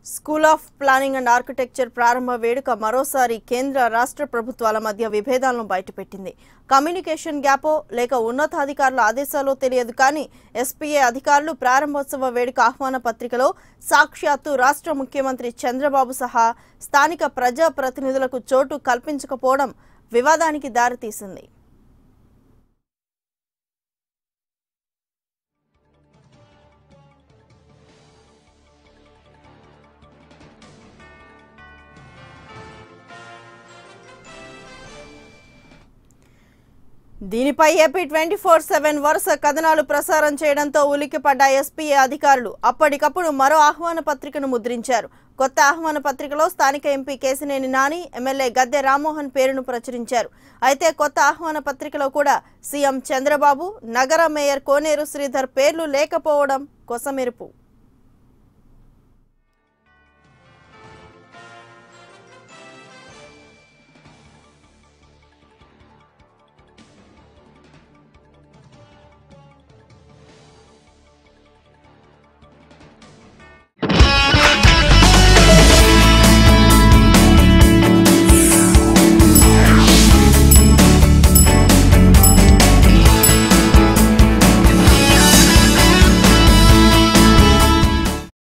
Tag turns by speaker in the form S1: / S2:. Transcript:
S1: school of planning and architecture ప్రారంభ వేడుక మరోసారి కేంద్ర రాష్ట్ర ప్రభుత్వాల మధ్య విభేదాలను బయటపెట్టింది కమ్యూనికేషన్ గ్యాపో లేక ఉన్నతాధికారుల ఆదేశాలో తెలియదు కానీ ఎస్పీఏ అధికారులు ప్రారంభోత్సవ వేడుక ఆహ్వాన పత్రికలో సాక్షాత్తు రాష్ట్ర ముఖ్యమంత్రి చంద్రబాబు సహా స్థానిక ప్రజా ప్రతినిధులకు చోటు కల్పించకపోవడం వివాదానికి దారితీసింది దీనిపై ఏపీ ట్వంటీ ఫోర్ సెవెన్ వరుస కథనాలు ప్రసారం చేయడంతో ఉలిక్కిపడ్డ ఎస్పీఏ అధికారులు అప్పటికప్పుడు మరో ఆహ్వాన పత్రికను ముద్రించారు కొత్త ఆహ్వాన పత్రికలో స్థానిక ఎంపీ కేసినేని నాని ఎమ్మెల్యే గద్దె రామ్మోహన్ పేరును ప్రచురించారు అయితే కొత్త ఆహ్వాన పత్రికలో కూడా సీఎం చంద్రబాబు నగర మేయర్ కోనేరు శ్రీధర్ పేర్లు లేకపోవడం కొసమెరుపు